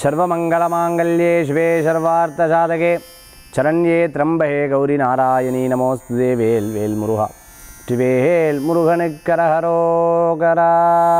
சர்வமங்கலமாங்கல்யே சிவே சர்வார்த்தசாதகே சரண்யே திரம்பகே கௌரி நாராயணி நமோஸ்துதே வேல் வேல் முருகா திவேல் முருகனுக்கரஹரோகரா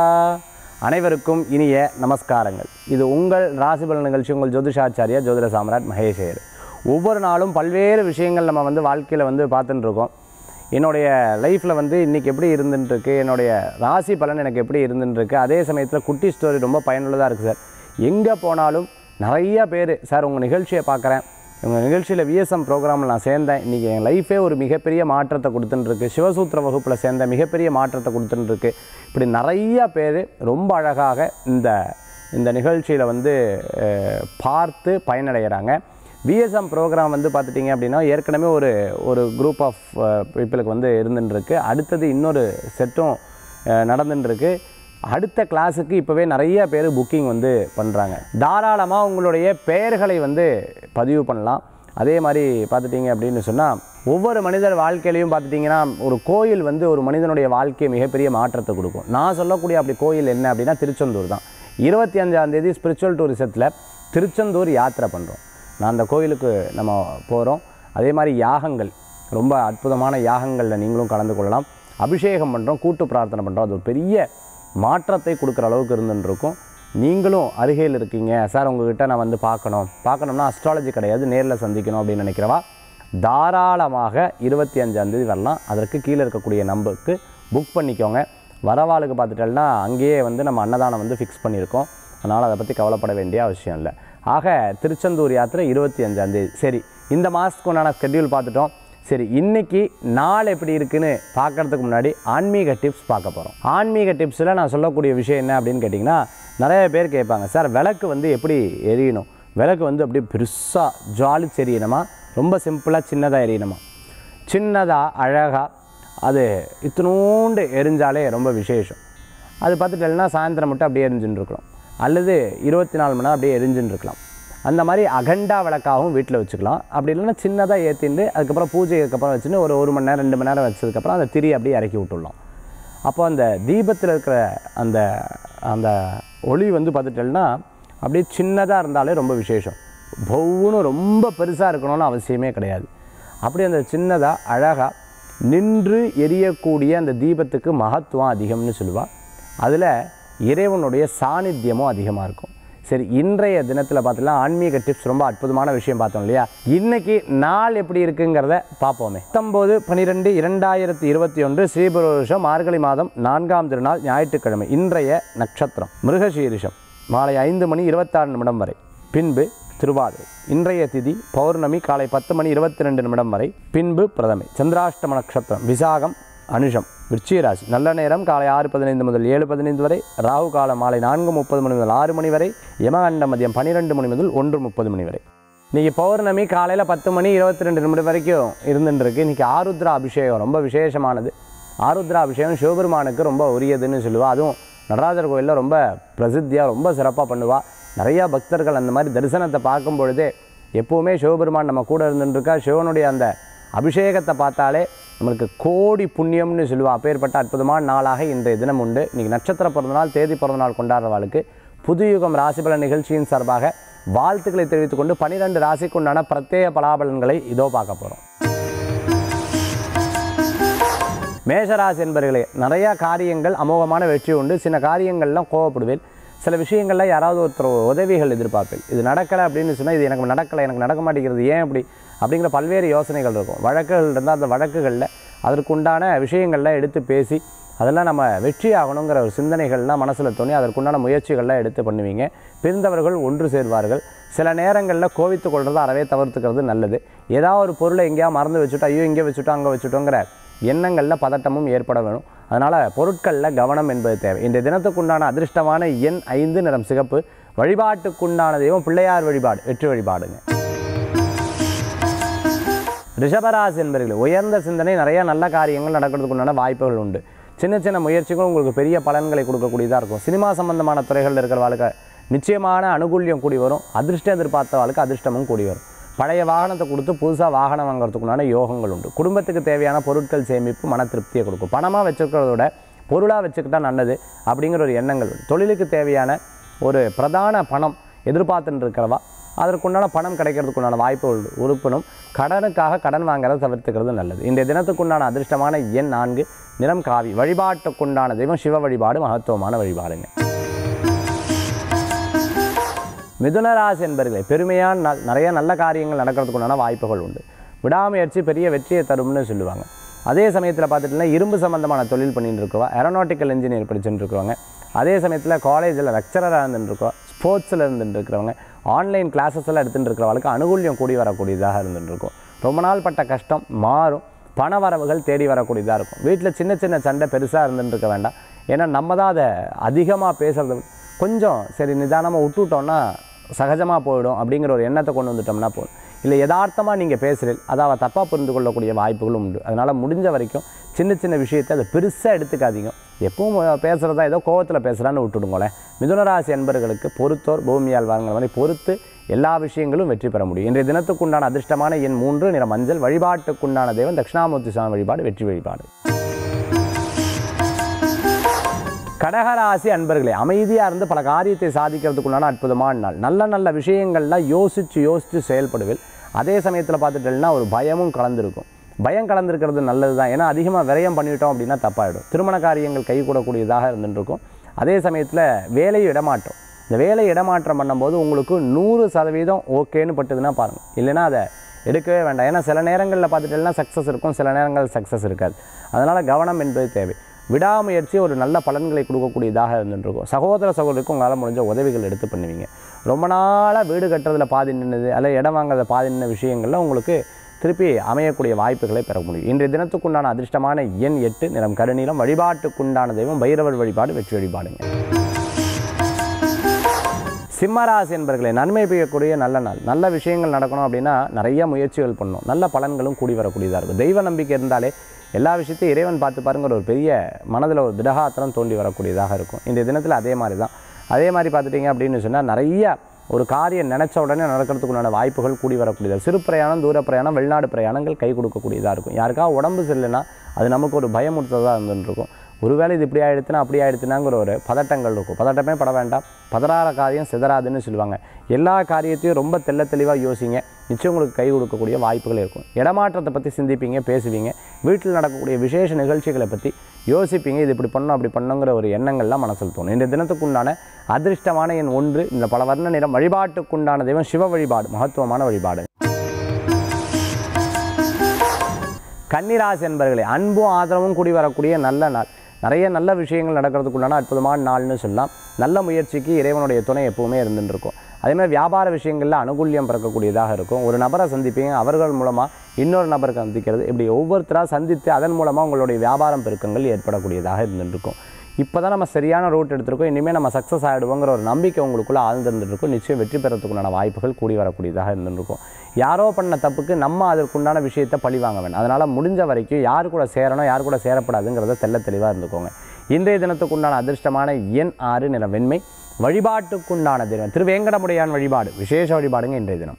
அனைவருக்கும் இனிய நமஸ்காரங்கள் இது உங்கள் ராசிபலன் நிகழ்ச்சி உங்கள் ஜோதிஷாச்சாரியா ஜோதிட சாம்ராட் மகேஷேர் ஒவ்வொரு நாளும் பல்வேறு விஷயங்கள் நம்ம வந்து வாழ்க்கையில் வந்து பார்த்துட்டு இருக்கோம் என்னுடைய லைஃப்பில் வந்து இன்றைக்கி எப்படி இருந்துட்டுருக்கு என்னுடைய ராசி பலன் எனக்கு எப்படி இருந்துட்டுருக்கு அதே சமயத்தில் குட்டி ஸ்டோரி ரொம்ப பயனுள்ளதாக இருக்குது சார் எங்கே போனாலும் நிறைய பேர் சார் உங்கள் நிகழ்ச்சியை பார்க்குறேன் உங்கள் நிகழ்ச்சியில் விஎஸ்எம் ப்ரோக்ராமில் நான் சேர்ந்தேன் இன்றைக்கி என் லைஃபே ஒரு மிகப்பெரிய மாற்றத்தை கொடுத்துட்டுருக்கு சிவசூத்திர வகுப்பில் சேர்ந்த மிகப்பெரிய மாற்றத்தை கொடுத்துட்டுருக்கு இப்படி நிறைய பேர் ரொம்ப அழகாக இந்த இந்த நிகழ்ச்சியில் வந்து அஹ், பார்த்து பயனடைகிறாங்க விஎஸ்எம் ப்ரோக்ராம் வந்து பார்த்துட்டிங்க அப்படின்னா ஏற்கனவே ஒரு ஒரு குரூப் ஆஃப் பீப்புளுக்கு வந்து இருந்துட்டுருக்கு அடுத்தது இன்னொரு செட்டும் நடந்துட்டுருக்கு அடுத்த கிளாஸுக்கு இப்போவே நிறைய பேர் புக்கிங் வந்து பண்ணுறாங்க தாராளமாக உங்களுடைய பெயர்களை வந்து பதிவு பண்ணலாம் அதே மாதிரி பார்த்துட்டிங்க அப்படின்னு சொன்னால் ஒவ்வொரு மனிதர் வாழ்க்கையிலையும் பார்த்துட்டிங்கன்னா ஒரு கோயில் வந்து ஒரு மனிதனுடைய வாழ்க்கையை மிகப்பெரிய மாற்றத்தை கொடுக்கும் நான் சொல்லக்கூடிய அப்படி கோயில் என்ன அப்படின்னா திருச்செந்தூர் தான் இருபத்தி அஞ்சாம் தேதி ஸ்பிரிச்சுவல் டூரிசத்தில் திருச்செந்தூர் யாத்திரை பண்ணுறோம் நான் அந்த கோயிலுக்கு நம்ம போகிறோம் அதே மாதிரி யாகங்கள் ரொம்ப அற்புதமான யாகங்களில் நீங்களும் கலந்து கொள்ளலாம் அபிஷேகம் பண்ணுறோம் கூட்டு பிரார்த்தனை பண்ணுறோம் அது ஒரு பெரிய மாற்றத்தை கொடுக்குற அளவுக்கு இருந்துருக்கும் நீங்களும் அருகையில் இருக்கீங்க சார் உங்ககிட்ட நான் வந்து பார்க்கணும் பார்க்கணும்னா அஸ்ட்ராலஜி கிடையாது நேரில் சந்திக்கணும் அப்படின்னு நினைக்கிறவா தாராளமாக இருபத்தி அஞ்சாந்தேதி வரலாம் அதற்கு கீழே இருக்கக்கூடிய நம்பருக்கு புக் பண்ணிக்கோங்க வரவாளுக்கு பார்த்துட்டோம்னா அங்கேயே வந்து நம்ம அன்னதானம் வந்து ஃபிக்ஸ் பண்ணியிருக்கோம் அதனால் அதை பற்றி கவலைப்பட வேண்டிய அவசியம் இல்லை ஆக திருச்செந்தூர் யாத்திரை இருபத்தி அஞ்சாந்தேதி சரி இந்த மாதத்துக்கு உண்டான ஸ்கெட்யூல் பார்த்துட்டோம் சரி இன்னைக்கு நாள் எப்படி இருக்குன்னு பார்க்கறதுக்கு முன்னாடி ஆன்மீக டிப்ஸ் பார்க்க போகிறோம் ஆன்மீக டிப்ஸில் நான் சொல்லக்கூடிய விஷயம் என்ன அப்படின்னு கேட்டிங்கன்னா நிறைய பேர் கேட்பாங்க சார் விளக்கு வந்து எப்படி எரியணும் விளக்கு வந்து அப்படியே பெருசாக ஜாலிச்சு எரியணுமா ரொம்ப சிம்பிளாக சின்னதாக எரியணுமா சின்னதாக அழகாக அது இத்தினூண்டு எரிஞ்சாலே ரொம்ப விசேஷம் அது பார்த்துட்டேன்னா சாயந்தரம் மட்டும் அப்படியே எரிஞ்சுன்னு இருக்கலாம் அல்லது இருபத்தி நாலு மணி நேரம் அப்படியே எரிஞ்சுன்னு இருக்கலாம் அந்த மாதிரி அகண்டா விளக்காகவும் வீட்டில் வச்சுக்கலாம் அப்படி இல்லைன்னா சின்னதாக ஏற்றிட்டு அதுக்கப்புறம் பூஜைக்கு அப்புறம் வச்சுன்னு ஒரு ஒரு மணி நேரம் ரெண்டு மணி நேரம் வச்சதுக்கப்புறம் அந்த திரி அப்படியே இறக்கி விட்டுடலாம் அப்போ அந்த தீபத்தில் இருக்கிற அந்த அந்த ஒளி வந்து பார்த்துட்டேன்னா அப்படியே சின்னதாக இருந்தாலே ரொம்ப விசேஷம் பவுன்னு ரொம்ப பெருசாக இருக்கணும்னு அவசியமே கிடையாது அப்படி அந்த சின்னதாக அழகாக நின்று எரியக்கூடிய அந்த தீபத்துக்கு மகத்துவம் அதிகம்னு சொல்லுவாள் அதில் இறைவனுடைய சாநித்தியமும் அதிகமாக இருக்கும் சரி இன்றைய தினத்தில் பார்த்தீங்கன்னா ஆன்மீக டிப்ஸ் ரொம்ப அற்புதமான விஷயம் பார்த்தோம் இல்லையா இன்னைக்கு நாள் எப்படி இருக்குங்கிறத பார்ப்போமே பத்தொம்போது பன்னிரெண்டு இரண்டாயிரத்தி இருபத்தி ஒன்று ஸ்ரீபுருஷம் மார்கழி மாதம் நான்காம் திருநாள் ஞாயிற்றுக்கிழமை இன்றைய நட்சத்திரம் மிருகசீரிஷம் மாலை ஐந்து மணி இருபத்தாறு நிமிடம் வரை பின்பு திருவாதிரை இன்றைய திதி பௌர்ணமி காலை பத்து மணி இருபத்தி ரெண்டு நிமிடம் வரை பின்பு பிரதமை சந்திராஷ்டம நட்சத்திரம் விசாகம் அனுஷம் விருச்சிகராசி நல்ல நேரம் காலை ஆறு பதினைந்து முதல் ஏழு பதினைந்து வரை ராகு காலம் மாலை நான்கு முப்பது மணி முதல் ஆறு மணி வரை யமகண்ட மதியம் பன்னிரெண்டு மணி முதல் ஒன்று முப்பது மணி வரை இன்றைக்கி பௌர்ணமி காலையில் பத்து மணி இருபத்தி ரெண்டு நிமிடம் வரைக்கும் இருந்துட்டு இருக்கு இன்றைக்கி ஆருத்ரா அபிஷேகம் ரொம்ப விசேஷமானது ஆருத்ரா அபிஷேகம் சிவபெருமானுக்கு ரொம்ப உரியதுன்னு சொல்லுவா அதுவும் நடராஜர் கோயிலில் ரொம்ப பிரசித்தியாக ரொம்ப சிறப்பாக பண்ணுவா நிறையா பக்தர்கள் அந்த மாதிரி தரிசனத்தை பார்க்கும் பொழுதே எப்போவுமே சிவபெருமான் நம்ம கூட இருந்துட்டுருக்கா சிவனுடைய அந்த அபிஷேகத்தை பார்த்தாலே நம்மளுக்கு கோடி புண்ணியம்னு சொல்லுவா அப்பேற்பட்ட அற்புதமான நாளாக இன்றைய தினம் உண்டு இன்றைக்கி நட்சத்திர பிறந்தநாள் தேதி பிறந்தநாள் கொண்டாடுறவாளுக்கு புதுயுகம் ராசிபல நிகழ்ச்சியின் சார்பாக வாழ்த்துக்களை தெரிவித்துக் கொண்டு பனிரெண்டு ராசிக்குண்டான பிரத்யேக பலாபலன்களை இதோ பார்க்க போகிறோம் மேஷராசி என்பர்களே நிறையா காரியங்கள் அமோகமான வெற்றி உண்டு சில காரியங்கள்லாம் கோவப்படுவேன் சில விஷயங்களில் யாராவது ஒருத்தர் உதவிகள் எதிர்பார்ப்பேன் இது நடக்கலை அப்படின்னு சொன்னால் இது எனக்கு நடக்கலை எனக்கு நடக்க மாட்டேங்கிறது ஏன் அப்படி அப்படிங்கிற பல்வேறு யோசனைகள் இருக்கும் வழக்குகள் இருந்தால் அந்த வழக்குகளில் அதற்குண்டான விஷயங்கள்லாம் எடுத்து பேசி அதெல்லாம் நம்ம வெற்றி ஆகணுங்கிற ஒரு சிந்தனைகள்லாம் மனசில் தோணி அதற்குண்டான முயற்சிகள்லாம் எடுத்து பண்ணுவீங்க பிரிந்தவர்கள் ஒன்று சேர்வார்கள் சில நேரங்களில் கோவித்து கொள்றதை அறவே தவிர்த்துக்கிறது நல்லது ஏதாவது ஒரு பொருளை எங்கேயா மறந்து வச்சுட்டோம் ஐயோ இங்கே வச்சுட்டோம் அங்கே வச்சுட்டோங்கிற எண்ணங்களில் பதட்டமும் ஏற்பட வேணும் அதனால் பொருட்களில் கவனம் என்பது தேவை இன்றைய தினத்துக்குண்டான அதிர்ஷ்டமான எண் ஐந்து நிறம் சிகப்பு வழிபாட்டுக்குண்டான தெய்வம் பிள்ளையார் வழிபாடு வெற்றி வழிபாடுங்க ரிஷபராசி என்பவர்கள் உயர்ந்த சிந்தனை நிறைய நல்ல காரியங்கள் நடக்கிறதுக்கு உண்டான வாய்ப்புகள் உண்டு சின்ன சின்ன முயற்சிகள் உங்களுக்கு பெரிய பலன்களை கொடுக்கக்கூடியதாக இருக்கும் சினிமா சம்பந்தமான துறைகளில் இருக்கிற வாழ்க்கை நிச்சயமான அனுகூல்யம் கூடி வரும் அதிர்ஷ்டம் எதிர்பார்த்த வாழ்க்கை அதிர்ஷ்டமும் கூடி வரும் பழைய வாகனத்தை கொடுத்து புதுசாக வாகனம் வாங்குறதுக்கு உண்டான யோகங்கள் உண்டு குடும்பத்துக்கு தேவையான பொருட்கள் சேமிப்பு மன திருப்தியை கொடுக்கும் பணமாக வச்சுருக்கிறத விட பொருளாக வச்சுக்கிட்டா நல்லது அப்படிங்கிற ஒரு எண்ணங்கள் உண்டு தொழிலுக்கு தேவையான ஒரு பிரதான பணம் எதிர்பார்த்துட்டு இருக்கிறவா அதற்குண்டான பணம் கிடைக்கிறதுக்குண்டான வாய்ப்பு உண்டு உறுப்பினும் கடனுக்காக கடன் வாங்குறதை தவிர்த்துக்கிறது நல்லது இன்றைய தினத்துக்குண்டான அதிர்ஷ்டமான எண் நான்கு நிறம் காவி வழிபாட்டுக்குண்டான தெய்வம் சிவ வழிபாடு மகத்துவமான வழிபாடுங்க மிதுனராசி என்பர்களே பெருமையான நாள் நிறைய நல்ல காரியங்கள் நடக்கிறதுக்குண்டான வாய்ப்புகள் உண்டு விடாமுயற்சி பெரிய வெற்றியை தரும்னு சொல்லுவாங்க அதே சமயத்தில் பார்த்துட்டுனா இரும்பு சம்பந்தமான தொழில் பண்ணிட்டு இருக்கோம் ஏரோநாட்டிக்கல் இன்ஜினியர் படிச்சுட்டு இருக்கிறவங்க அதே சமயத்தில் காலேஜில் லெக்சரராக இருந்துட்டு இருக்கோம் ஸ்போர்ட்ஸில் இருந்துட்டு இருக்கிறவங்க ஆன்லைன் கிளாஸஸ் எல்லாம் எடுத்துகிட்டு இருக்கிறவங்களுக்கு அனுகூல்யம் கூடி வரக்கூடியதாக இருந்துட்டு இருக்கும் ரொம்ப நாள் பட்ட கஷ்டம் மாறும் பண வரவுகள் தேடி வரக்கூடியதாக இருக்கும் வீட்டில் சின்ன சின்ன சண்டை பெருசாக இருந்துட்டு இருக்க வேண்டாம் ஏன்னா நம்ம தான் அதை அதிகமாக பேசுறது கொஞ்சம் சரி நிதானமாக விட்டுவிட்டோம்னா சகஜமாக போயிடும் அப்படிங்கிற ஒரு எண்ணத்தை கொண்டு வந்துட்டோம்னா போதும் இல்லை யதார்த்தமாக நீங்கள் பேசுகிறீர்கள் அதை அவள் தப்பாக புரிந்து கொள்ளக்கூடிய வாய்ப்புகளும் உண்டு அதனால் முடிஞ்ச வரைக்கும் சின்ன சின்ன விஷயத்தை அதை பெருசாக எடுத்துக்காதீங்க எப்பவும் பேசுகிறதா ஏதோ கோவத்தில் பேசுகிறான்னு விட்டுடுங்களேன் மிதுனராசி என்பர்களுக்கு பொறுத்தோர் பூமியால் வாங்கிற மாதிரி பொறுத்து எல்லா விஷயங்களும் வெற்றி பெற முடியும் இன்றைய தினத்துக்குண்டான அதிர்ஷ்டமான எண் மூன்று நிற மஞ்சள் வழிபாட்டுக்குண்டான தெய்வம் தட்சிணாமூர்த்தி சுவாமி வழிபாடு வெற்றி வழிபாடு கடகராசி அன்பர்களே அமைதியாக இருந்து பல காரியத்தை சாதிக்கிறதுக்குள்ளான அற்புதமான நாள் நல்ல நல்ல விஷயங்கள்லாம் யோசித்து யோசித்து செயல்படுவேன் அதே சமயத்தில் பார்த்துட்டேன்னா ஒரு பயமும் கலந்துருக்கும் பயம் கலந்துருக்கிறது நல்லது தான் ஏன்னா அதிகமாக விரயம் பண்ணிட்டோம் அப்படின்னா தப்பாயிடும் திருமண காரியங்கள் கைகூடக்கூடியதாக இருந்துருக்கும் அதே சமயத்தில் வேலையை இடமாற்றம் இந்த வேலை இடமாற்றம் பண்ணும்போது உங்களுக்கு நூறு சதவீதம் ஓகேன்னு பட்டுதுன்னா பாருங்கள் இல்லைன்னா அதை எடுக்கவே வேண்டாம் ஏன்னா சில நேரங்களில் பார்த்துட்டேன்னா சக்ஸஸ் இருக்கும் சில நேரங்கள் சக்ஸஸ் இருக்காது அதனால் கவனம் என்பது தேவை விடாமுயற்சி ஒரு நல்ல பலன்களை கொடுக்கக்கூடியதாக இருந்துருக்கும் சகோதர சகோதரிக்கும் உங்களால் முடிஞ்ச உதவிகள் எடுத்து பண்ணுவீங்க ரொம்ப நாளாக வீடு கட்டுறதுல பாதி நின்றுது அல்ல இடம் வாங்குறதுல பாதி நின்ன விஷயங்கள்ல உங்களுக்கு திருப்பி அமையக்கூடிய வாய்ப்புகளை பெற முடியும் இன்றைய தினத்துக்குண்டான அதிர்ஷ்டமான எண் எட்டு நிறம் கருநீலம் வழிபாட்டுக்குண்டான தெய்வம் பைரவர் வழிபாடு வெற்றி வழிபாடுங்க சிம்மராசி என்பர்களே நன்மை பெய்யக்கூடிய நல்ல நாள் நல்ல விஷயங்கள் நடக்கணும் அப்படின்னா நிறைய முயற்சிகள் பண்ணணும் நல்ல பலன்களும் கூடி வரக்கூடியதாக இருக்கும் தெய்வ நம்பிக்கை இருந்தாலே எல்லா விஷயத்தையும் இறைவன் பார்த்து பாருங்கிற ஒரு பெரிய மனதில் ஒரு திடகாத்திரம் தோண்டி வரக்கூடியதாக இருக்கும் இந்த தினத்தில் அதே மாதிரி தான் அதே மாதிரி பார்த்துட்டிங்க அப்படின்னு சொன்னால் நிறைய ஒரு காரியம் நினச்ச உடனே நடக்கிறதுக்குண்டான வாய்ப்புகள் கூடி வரக்கூடியது சிறு பிரயாணம் தூர பிரயாணம் வெளிநாடு பிரயாணங்கள் கை கொடுக்கக்கூடியதாக இருக்கும் யாருக்கா உடம்பு சரியில்லைன்னா அது நமக்கு ஒரு பயமுறுத்ததாக இருந்துருக்கும் ஒருவேளை இது இப்படி ஆயிடுத்துனா அப்படி ஆயிடுத்துனாங்கிற ஒரு பதட்டங்கள் இருக்கும் பதட்டமே பட வேண்டாம் பதறாத காரியம் சிதறாதுன்னு சொல்லுவாங்க எல்லா காரியத்தையும் ரொம்ப தெள்ள தெளிவாக யோசிங்க நிச்சயம் உங்களுக்கு கை கொடுக்கக்கூடிய வாய்ப்புகள் இருக்கும் இடமாற்றத்தை பற்றி சிந்திப்பீங்க பேசுவீங்க வீட்டில் நடக்கக்கூடிய விசேஷ நிகழ்ச்சிகளை பற்றி யோசிப்பீங்க இது இப்படி பண்ணணும் அப்படி பண்ணுங்கிற ஒரு எண்ணங்கள்லாம் மனசில் தோணும் இந்த தினத்துக்குண்டான அதிர்ஷ்டமான எண் ஒன்று இந்த பல வர்ண நிறம் வழிபாட்டுக்குண்டான தெய்வம் சிவ வழிபாடு மகத்துவமான வழிபாடு கன்னிராசி என்பர்களே அன்பும் ஆதரவும் கூடி வரக்கூடிய நல்ல நாள் நிறைய நல்ல விஷயங்கள் நடக்கிறதுக்குள்ளான அற்புதமான நாள்னு சொல்லலாம் நல்ல முயற்சிக்கு இறைவனுடைய துணை எப்பவுமே இருந்துட்டு இருக்கும் அதே மாதிரி வியாபார விஷயங்களில் அனுகூல்யம் பிறக்கக்கூடியதாக இருக்கும் ஒரு நபரை சந்திப்பீங்க அவர்கள் மூலமாக இன்னொரு நபரை சந்திக்கிறது இப்படி ஒவ்வொருத்தராக சந்தித்து அதன் மூலமாக உங்களுடைய வியாபாரம் பெருக்கங்கள் ஏற்படக்கூடியதாக இருந்துட்டு இருக்கும் இப்போ தான் நம்ம சரியான ரூட் எடுத்திருக்கோம் இனிமேல் நம்ம சக்ஸஸ் ஆகிடுவோங்கிற ஒரு நம்பிக்கை உங்களுக்குள்ளே ஆழ்ந்திருந்துருக்கும் நிச்சயம் வெற்றி பெறத்துக்குண்டான வாய்ப்புகள் கூடி வரக்கூடியதாக இருந்துருக்கும் யாரோ பண்ண தப்புக்கு நம்ம அதற்குண்டான விஷயத்தை பழி வாங்க வேண்டாம் அதனால் முடிஞ்ச வரைக்கும் யார் கூட சேரணும் யார் கூட சேரப்படாதுங்கிறத தெள்ள தெளிவாக இருந்துக்கோங்க இன்றைய தினத்துக்குண்டான அதிர்ஷ்டமான எண் ஆறு நிற வெண்மை வழிபாட்டுக்குண்டான தினம் திருவேங்கடமுடையான் வழிபாடு விசேஷ வழிபாடுங்க இன்றைய தினம்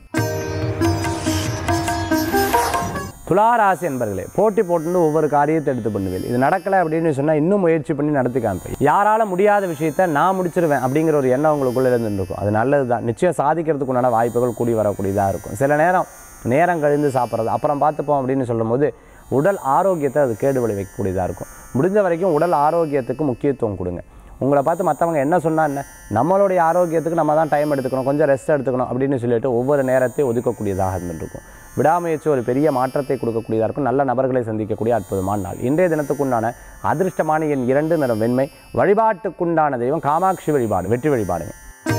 துளாராசி என்பர்களே போட்டி போட்டு ஒவ்வொரு காரியத்தை எடுத்து பண்ணுவேன் இது நடக்கலை அப்படின்னு சொன்னால் இன்னும் முயற்சி பண்ணி நடத்தி காமிப்பேன் யாரால முடியாத விஷயத்த நான் முடிச்சிருவேன் அப்படிங்கிற ஒரு எண்ணம் உங்களுக்குள்ளே இருந்துருக்கும் அது நல்லது தான் நிச்சயம் சாதிக்கிறதுக்குண்டான வாய்ப்புகள் கூடி வரக்கூடியதாக இருக்கும் சில நேரம் நேரம் கழிந்து சாப்பிட்றது அப்புறம் பார்த்துப்போம் அப்படின்னு சொல்லும்போது உடல் ஆரோக்கியத்தை அது கேடு விளைவிக்கக்கூடியதாக இருக்கும் முடிஞ்ச வரைக்கும் உடல் ஆரோக்கியத்துக்கு முக்கியத்துவம் கொடுங்க உங்களை பார்த்து மற்றவங்க என்ன சொன்னா என்ன நம்மளுடைய ஆரோக்கியத்துக்கு நம்ம தான் டைம் எடுத்துக்கணும் கொஞ்சம் ரெஸ்ட் எடுத்துக்கணும் அப்படின்னு சொல்லிட்டு ஒவ்வொரு நேரத்தையும் ஒதுக்கக்கூடியதாக இருந்துருக்கும் விடாமுயற்சி ஒரு பெரிய மாற்றத்தை கொடுக்கக்கூடியதாக இருக்கும் நல்ல நபர்களை சந்திக்கக்கூடிய அற்புதமான நாள் இன்றைய தினத்துக்குண்டான அதிர்ஷ்டமான எண் இரண்டு நிறம் வெண்மை வழிபாட்டுக்குண்டான தெய்வம் காமாட்சி வழிபாடு வெற்றி வழிபாடுங்க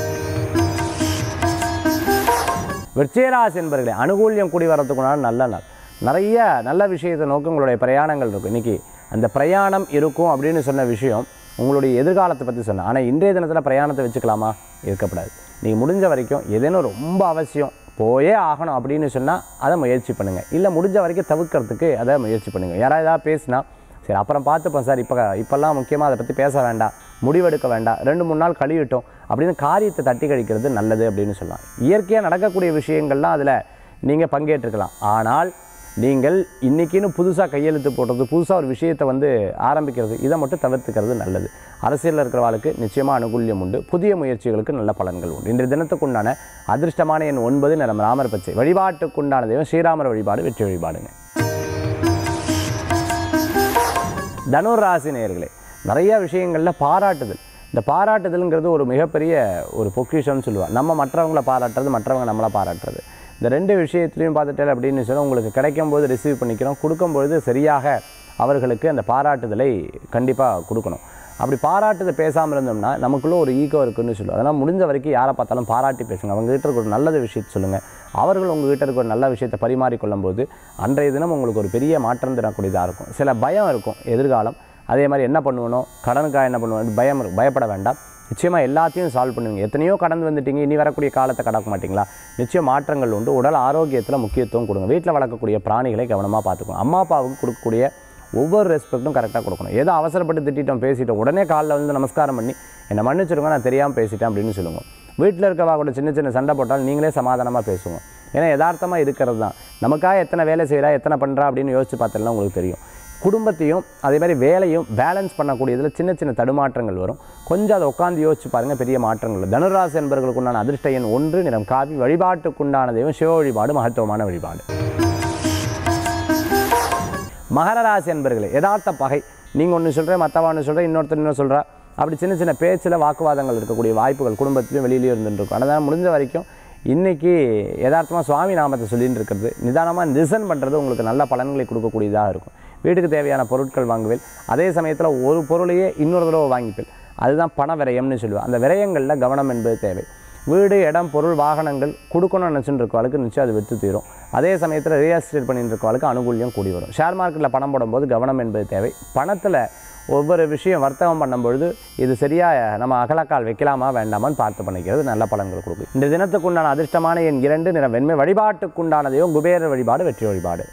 விருச்சிகராசி என்பர்களே அனுகூல்யம் கூடி வரத்துக்குண்டான நல்ல நாள் நிறைய நல்ல விஷயத்தை நோக்கி உங்களுடைய பிரயாணங்கள் இருக்கும் இன்றைக்கி அந்த பிரயாணம் இருக்கும் அப்படின்னு சொன்ன விஷயம் உங்களுடைய எதிர்காலத்தை பற்றி சொன்னேன் ஆனால் இன்றைய தினத்தில் பிரயாணத்தை வச்சுக்கலாமா இருக்கப்படாது நீங்கள் முடிஞ்ச வரைக்கும் ஏதேனும் ரொம்ப அவசியம் போயே ஆகணும் அப்படின்னு சொன்னால் அதை முயற்சி பண்ணுங்கள் இல்லை முடிஞ்ச வரைக்கும் தவிர்க்கிறதுக்கு அதை முயற்சி பண்ணுங்கள் யாராவது ஏதாவது பேசினா சரி அப்புறம் பார்த்துப்போம் சார் இப்போ இப்போல்லாம் முக்கியமாக அதை பற்றி பேச வேண்டாம் முடிவெடுக்க வேண்டாம் ரெண்டு மூணு நாள் கழியட்டும் அப்படின்னு காரியத்தை தட்டி கழிக்கிறது நல்லது அப்படின்னு சொல்லலாம் இயற்கையாக நடக்கக்கூடிய விஷயங்கள்லாம் அதில் நீங்கள் பங்கேற்றுக்கலாம் ஆனால் நீங்கள் இன்றைக்கின்னு புதுசாக கையெழுத்து போடுறது புதுசாக ஒரு விஷயத்தை வந்து ஆரம்பிக்கிறது இதை மட்டும் தவிர்த்துக்கிறது நல்லது அரசியலில் இருக்கிறவாளுக்கு நிச்சயமாக அனுகூல்யம் உண்டு புதிய முயற்சிகளுக்கு நல்ல பலன்கள் உண்டு இன்றைய தினத்துக்குண்டான அதிர்ஷ்டமான எண் ஒன்பது நிறம் ராமர் பச்சை வழிபாட்டுக்குண்டான தெய்வம் ஸ்ரீராமர் வழிபாடு வெற்றி வழிபாடுங்க தனுர் ராசி நேயர்களே நிறைய விஷயங்களில் பாராட்டுதல் இந்த பாராட்டுதல்ங்கிறது ஒரு மிகப்பெரிய ஒரு பொக்கிஷம்னு சொல்லுவாள் நம்ம மற்றவங்கள பாராட்டுறது மற்றவங்க நம்மளை பாராட்டுறது இந்த ரெண்டு விஷயத்துலையும் பார்த்துட்டேன் அப்படின்னு சொன்னால் உங்களுக்கு கிடைக்கும் போது ரிசீவ் பண்ணிக்கிறோம் கொடுக்கும்பொழுது சரியாக அவர்களுக்கு அந்த பாராட்டுதலை கண்டிப்பாக கொடுக்கணும் அப்படி பாராட்டுதை பேசாமல் இருந்தோம்னா நமக்குள்ள ஒரு ஈகோ இருக்குன்னு சொல்லுவோம் அதனால் முடிஞ்ச வரைக்கும் யாரை பார்த்தாலும் பாராட்டி பேசுங்க அவங்க கிட்ட இருக்க ஒரு நல்லது விஷயத்தை சொல்லுங்கள் அவர்கள் உங்ககிட்ட இருக்க ஒரு நல்ல விஷயத்தை பரிமாறிக்கொள்ளும் போது அன்றைய தினம் உங்களுக்கு ஒரு பெரிய மாற்றம் தரக்கூடியதாக இருக்கும் சில பயம் இருக்கும் எதிர்காலம் அதே மாதிரி என்ன பண்ணுவணும் கடனுக்காக என்ன பண்ணுவோம் பயம் இருக்கும் பயப்பட வேண்டாம் நிச்சயமாக எல்லாத்தையும் சால்வ் பண்ணுவீங்க எத்தனையோ கடந்து வந்துட்டீங்க இனி வரக்கூடிய காலத்தை கடக்க மாட்டீங்களா நிச்சயம் மாற்றங்கள் உண்டு உடல் ஆரோக்கியத்தில் முக்கியத்துவம் கொடுங்க வீட்டில் வளர்க்கக்கூடிய பிராணிகளை கவனமாக பார்த்துக்கணும் அம்மா அப்பாவுக்கு கொடுக்கக்கூடிய ஒவ்வொரு ரெஸ்பெக்ட்டும் கரெக்டாக கொடுக்கணும் ஏதோ அவசரப்பட்டு திட்டிட்டோம் பேசிட்டோம் உடனே காலில் வந்து நமஸ்காரம் பண்ணி என்னை மன்னிச்சிருங்க நான் தெரியாமல் பேசிட்டேன் அப்படின்னு சொல்லுங்க வீட்டில் இருக்கவா கூட சின்ன சின்ன சண்டை போட்டால் நீங்களே சமாதானமாக பேசுவோம் ஏன்னா யதார்த்தமாக இருக்கிறது தான் நமக்காக எத்தனை வேலை செய்கிறா எத்தனை பண்ணுறா அப்படின்னு யோசிச்சு பார்த்தோம்னா உங்களுக்கு தெரியும் குடும்பத்தையும் அதே மாதிரி வேலையும் பேலன்ஸ் பண்ணக்கூடியதில் சின்ன சின்ன தடுமாற்றங்கள் வரும் கொஞ்சம் அதை உட்காந்து யோசிச்சு பாருங்கள் பெரிய மாற்றங்கள் வரும். தனுராசி என்பவர்களுக்கு உண்டான அதிர்ஷ்ட எண் ஒன்று நிறம் காவி வழிபாட்டுக்குண்டான தெய்வம் சிவ வழிபாடு மகத்துவமான வழிபாடு மகர ராசி என்பர்களே யதார்த்த பகை நீங்கள் ஒன்று சொல்கிறேன் மற்றவா ஒன்று சொல்கிறேன் இன்னொருத்தர் இன்னொரு சொல்கிறா அப்படி சின்ன சின்ன பேச்சில் வாக்குவாதங்கள் இருக்கக்கூடிய வாய்ப்புகள் குடும்பத்திலையும் வெளியிலையும் இருந்துருக்கும் அதனால் முடிஞ்ச வரைக்கும் இன்றைக்கி யதார்த்தமாக சுவாமி நாமத்தை சொல்லின்னு இருக்கிறது நிதானமாக லிசன் பண்ணுறது உங்களுக்கு நல்ல பலன்களை கொடுக்கக்கூடியதாக இருக்கும் வீட்டுக்கு தேவையான பொருட்கள் வாங்குவேன் அதே சமயத்தில் ஒரு பொருளையே இன்னொரு தடவை வாங்கிப்பேன் அதுதான் பண விரயம்னு சொல்லுவேன் அந்த விரயங்களில் கவனம் என்பது தேவை வீடு இடம் பொருள் வாகனங்கள் கொடுக்கணும்னு நினச்சிட்டு இருக்கவாளுக்கு நிச்சயம் அது விற்று தீரும் அதே சமயத்தில் ரியல் எஸ்டேட் பண்ணிட்டு இருக்கவாளுக்கு அனுகூல்யம் கூடி வரும் ஷேர் மார்க்கெட்டில் பணம் போடும்போது கவனம் என்பது தேவை பணத்தில் ஒவ்வொரு விஷயம் வர்த்தகம் பண்ணும்பொழுது இது சரியாக நம்ம அகலக்கால் வைக்கலாமா வேண்டாமான்னு பார்த்து பண்ணிக்கிறது நல்ல பலன்கள் கொடுக்கும் இந்த தினத்துக்குண்டான அதிர்ஷ்டமான என் இரண்டு நிறம் வெண்மை வழிபாட்டுக்குண்டான தெய்வம் குபேரர் வழிபாடு வெற்றி வழிபாடு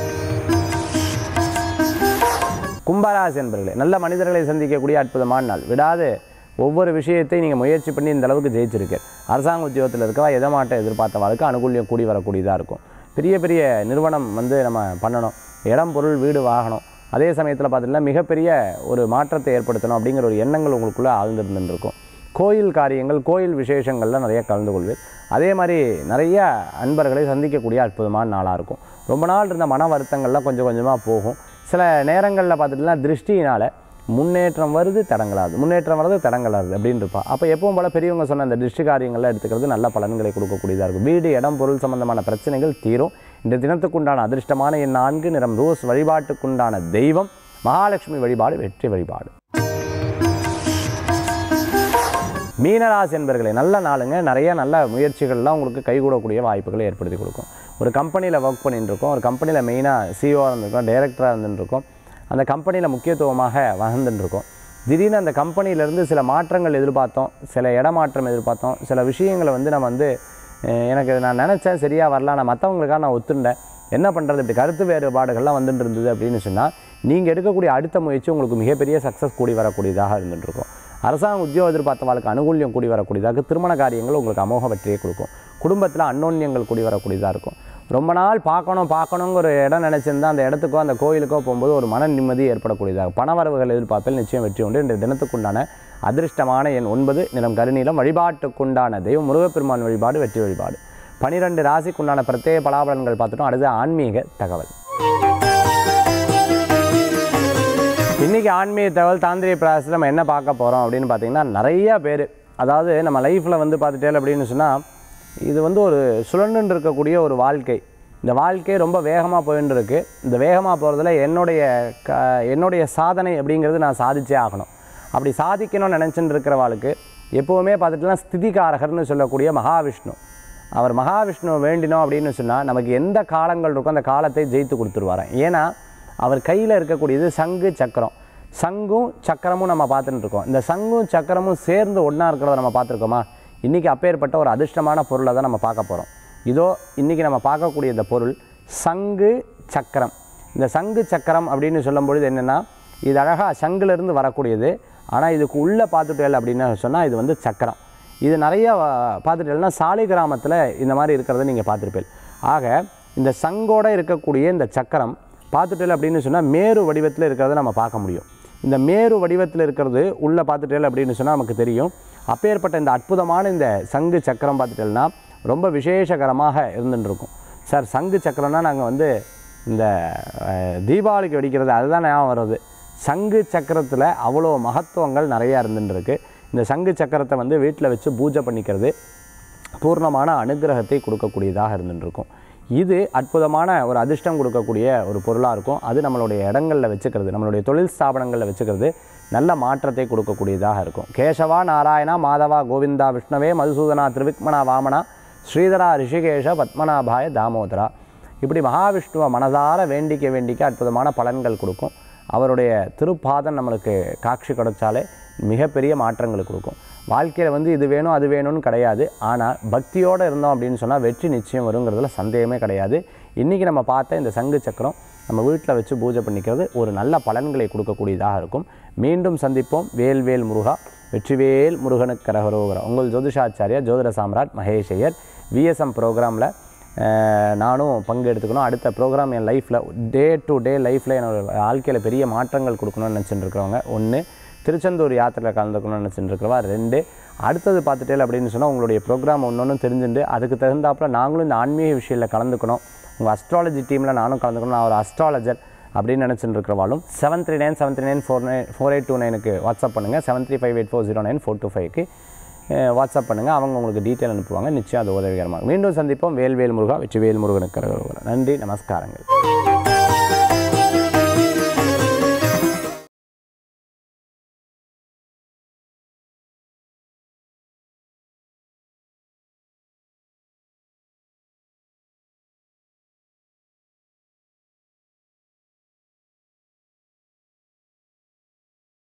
கும்பராசி என்பர்களே நல்ல மனிதர்களை சந்திக்கக்கூடிய அற்புதமான நாள் விடாது ஒவ்வொரு விஷயத்தையும் நீங்கள் முயற்சி பண்ணி இந்த அளவுக்கு ஜெயிச்சிருக்கு அரசாங்க உத்தியோகத்தில் இருக்கவா எதமாட்ட எதிர்பார்த்தவாளுக்கு அனுகூல்யம் கூடி வரக்கூடியதாக இருக்கும் பெரிய பெரிய நிறுவனம் வந்து நம்ம பண்ணணும் இடம் பொருள் வீடு வாகனம் அதே சமயத்தில் பார்த்தீங்கன்னா மிகப்பெரிய ஒரு மாற்றத்தை ஏற்படுத்தணும் அப்படிங்கிற ஒரு எண்ணங்கள் உங்களுக்குள்ளே ஆழ்ந்திருந்துருக்கும் கோயில் காரியங்கள் கோயில் விசேஷங்களில் நிறைய கலந்து கொள்வேன் அதே மாதிரி நிறைய அன்பர்களை சந்திக்கக்கூடிய அற்புதமான நாளாக இருக்கும் ரொம்ப நாள் இருந்த மன வருத்தங்கள்லாம் கொஞ்சம் கொஞ்சமாக போகும் சில நேரங்களில் பார்த்துட்டுனா திருஷ்டியினால் முன்னேற்றம் வருது தடங்களாது முன்னேற்றம் வருது தடங்களாது அப்படின்னு இருப்பா அப்போ எப்பவும் போல பெரியவங்க சொன்ன அந்த திருஷ்டி காரியங்கள்லாம் எடுத்துக்கிறது நல்ல பலன்களை கொடுக்கக்கூடியதாக இருக்கும் வீடு இடம் பொருள் சம்பந்தமான பிரச்சனைகள் தீரும் இந்த தினத்துக்குண்டான அதிர்ஷ்டமான என் நான்கு நிறம் ரோஸ் வழிபாட்டுக்குண்டான தெய்வம் மகாலட்சுமி வழிபாடு வெற்றி வழிபாடு மீனராசி என்பர்களே நல்ல நாளுங்க நிறைய நல்ல முயற்சிகள்லாம் உங்களுக்கு கைகூடக்கூடிய வாய்ப்புகளை ஏற்படுத்தி கொடுக்கும் ஒரு கம்பெனியில் ஒர்க் பண்ணிட்டு இருக்கோம் ஒரு கம்பெனியில் மெயினாக சிஓவாக இருந்திருக்கோம் டைரக்டராக இருந்துருக்கோம் அந்த கம்பெனியில் முக்கியத்துவமாக வளர்ந்துட்டுருக்கோம் திடீர்னு அந்த கம்பெனியிலேருந்து சில மாற்றங்கள் எதிர்பார்த்தோம் சில இடமாற்றம் எதிர்பார்த்தோம் சில விஷயங்களை வந்து நம்ம வந்து அஹ், எனக்கு இது நான் நினச்சேன் சரியாக வரல நான் மற்றவங்களுக்காக நான் ஒத்துண்டேன் என்ன பண்ணுறது இப்படி கருத்து வேறுபாடுகள்லாம் வந்துட்டு இருந்தது அப்படின்னு சொன்னால் நீங்கள் எடுக்கக்கூடிய அடுத்த முயற்சி உங்களுக்கு மிகப்பெரிய சக்ஸஸ் கூடி வரக்கூடியதாக இருந்துட்டு இருக்கும் அரசாங்க உத்தியோக எதிர்பார்த்தவாளுக்கு அனுகூல்யம் கூடி வரக்கூடியதாக திருமண காரியங்கள் உங்களுக்கு அமோக வெற்றியை கொடுக்கும் குடும்பத்தில் அன்னோன்யங்கள் கூடி வரக்கூடியதாக இருக்கும் ரொம்ப நாள் பார்க்கணும் பார்க்கணுங்கிற ஒரு இடம் நினச்சிருந்தா அந்த இடத்துக்கோ அந்த கோயிலுக்கோ போகும்போது ஒரு மன நிம்மதி ஏற்படக்கூடியதாக பணவரவுகள் எதிர்பார்ப்பில் நிச்சயம் வெற்றி உண்டு இந்த தினத்துக்குண்டான அதிர்ஷ்டமான எண் ஒன்பது நிலம் கருநீலம் வழிபாட்டுக்குண்டான தெய்வம் முருகப்பெருமான் வழிபாடு வெற்றி வழிபாடு பனிரெண்டு ராசிக்குண்டான பிரத்யேக பலாபலன்கள் பார்த்துட்டோம் அடுத்து ஆன்மீக தகவல் இன்றைக்கி ஆன்மீக தகவல் தாந்திரிய பிராசத்தில் நம்ம என்ன பார்க்க போகிறோம் அப்படின்னு பார்த்தீங்கன்னா நிறைய பேர் அதாவது நம்ம லைஃப்பில் வந்து பார்த்துட்டே அப்படின்னு சொன்னால் இது வந்து ஒரு சுழன்று இருக்கக்கூடிய ஒரு வாழ்க்கை இந்த வாழ்க்கை ரொம்ப வேகமாக போயின்னு இருக்கு இந்த வேகமாக போகிறதுல என்னுடைய க என்னுடைய சாதனை அப்படிங்கிறது நான் சாதிச்சே ஆகணும் அப்படி சாதிக்கணும்னு நினச்சிட்டு இருக்கிறவாளுக்கு எப்போவுமே பார்த்துட்டுலாம் ஸ்திதிகாரகர்னு சொல்லக்கூடிய மகாவிஷ்ணு அவர் மகாவிஷ்ணுவை வேண்டினோம் அப்படின்னு சொன்னால் நமக்கு எந்த காலங்கள் இருக்கோ அந்த காலத்தை ஜெயித்து கொடுத்துருவாராம் ஏன்னா அவர் கையில் இருக்கக்கூடியது சங்கு சக்கரம் சங்கும் சக்கரமும் நம்ம பார்த்துட்டு இருக்கோம் இந்த சங்கும் சக்கரமும் சேர்ந்து ஒன்றா இருக்கிறத நம்ம பார்த்துருக்கோமா இன்றைக்கி அப்பேற்பட்ட ஒரு அதிர்ஷ்டமான பொருளை தான் நம்ம பார்க்க போகிறோம் இதோ இன்றைக்கி நம்ம பார்க்கக்கூடிய இந்த பொருள் சங்கு சக்கரம் இந்த சங்கு சக்கரம் அப்படின்னு சொல்லும் பொழுது என்னென்னா இது அழகாக சங்குலேருந்து வரக்கூடியது ஆனால் இதுக்கு உள்ளே பார்த்துட்டேல் அப்படின்னு சொன்னால் இது வந்து சக்கரம் இது நிறைய பார்த்துட்டேன்னா சாலை கிராமத்தில் இந்த மாதிரி இருக்கிறத நீங்கள் பார்த்துருப்பீங்க ஆக இந்த சங்கோட இருக்கக்கூடிய இந்த சக்கரம் பார்த்துட்டேல் அப்படின்னு சொன்னால் மேரு வடிவத்தில் இருக்கிறத நம்ம பார்க்க முடியும் இந்த மேரு வடிவத்தில் இருக்கிறது உள்ளே பார்த்துட்டேல் அப்படின்னு சொன்னால் நமக்கு தெரியும் அப்பேற்பட்ட இந்த அற்புதமான இந்த சங்கு சக்கரம் பார்த்துட்டேல்னா ரொம்ப விசேஷகரமாக இருந்துட்டு இருக்கும் சார் சங்கு சக்கரம்னா நாங்கள் வந்து இந்த அஹ், தீபாவளிக்கு வெடிக்கிறது அதுதான் ஞாபகம் வருது சங்கு சக்கரத்தில் அவ்வளோ மகத்துவங்கள் நிறையா இருந்துட்டு இருக்கு இந்த சங்கு சக்கரத்தை வந்து வீட்டில் வச்சு பூஜை பண்ணிக்கிறது பூர்ணமான அனுகிரகத்தை கொடுக்கக்கூடியதாக இருந்துட்டு இருக்கும் இது அற்புதமான ஒரு அதிர்ஷ்டம் கொடுக்கக்கூடிய ஒரு பொருளாக இருக்கும் அது நம்மளுடைய இடங்களில் வச்சுக்கிறது நம்மளுடைய தொழில் ஸ்தாபனங்களில் வச்சுக்கிறது நல்ல மாற்றத்தை கொடுக்கக்கூடியதாக இருக்கும் கேசவா நாராயணா மாதவா கோவிந்தா விஷ்ணவே மதுசூதனா திருவிக்மனா வாமனா ஸ்ரீதரா ரிஷிகேஷ பத்மநாபாய தாமோதரா இப்படி மகாவிஷ்ணுவை மனதார வேண்டிக்க வேண்டிக்க அற்புதமான பலன்கள் கொடுக்கும் அவருடைய திருப்பாதம் நம்மளுக்கு காட்சி கிடைச்சாலே மிகப்பெரிய மாற்றங்களை கொடுக்கும் வாழ்க்கையில் வந்து இது வேணும் அது வேணும்னு கிடையாது ஆனால் பக்தியோடு இருந்தோம் அப்படின்னு சொன்னால் வெற்றி நிச்சயம் வருங்கிறதுல சந்தேகமே கிடையாது இன்றைக்கி நம்ம பார்த்த இந்த சங்கு சக்கரம் நம்ம வீட்டில் வச்சு பூஜை பண்ணிக்கிறது ஒரு நல்ல பலன்களை கொடுக்கக்கூடியதாக இருக்கும் மீண்டும் சந்திப்போம் வேல்வேல் முருகா வெற்றிவேல் முருகனுக்கு கரகரோகரா உங்கள் ஜோதிஷாச்சாரியா ஜோதிட சாம்ராட் மகேஷ் ஐயர் விஎஸ்எம் ப்ரோக்ராமில் நானும் பங்கு எடுத்துக்கணும் அடுத்த ப்ரோக்ராம் என் லைஃப்பில் டே டு டே லைஃப்பில் என்னோட வாழ்க்கையில் பெரிய மாற்றங்கள் கொடுக்கணும்னு நினச்சிட்டு இருக்கிறவங்க ஒன்று திருச்செந்தூர் யாத்திரையில் கலந்துக்கணும்னு நினச்சிட்டு இருக்கிறவா ரெண்டு அடுத்தது பார்த்துட்டே அப்படின்னு சொன்னால் உங்களுடைய ப்ரோக்ராம் ஒன்று ஒன்று தெரிஞ்சுட்டு அதுக்கு தகுந்தாப்புல நாங்களும் இந்த ஆன்மீக விஷயத்தில் கலந்துக்கணும் உங்கள் அஸ்ட்ராலஜி டீமில் நானும் கலந்துக்கணும் நான் ஒரு அஸ்ட்ராலஜர் அப்படின்னு நினச்சிட்டு இருக்கிறவாலும் seven three nine seven three nine four nine four eight two நைனுக்கு வாட்ஸ்அப் பண்ணுங்கள் seven three five eight four zero nine four two ஃபைவ்க்கு வாட்ஸ்அப் பண்ணுங்கள் அவங்க உங்களுக்கு டீட்டெயில் அனுப்புவாங்க நிச்சயம் அது உதவிகரமாக மீண்டும் சந்திப்போம் வேல்வேல் முருகா வெற்றி வேல் முருகனுக்கு கரகரோகரா. நன்றி நமஸ்காரங்கள்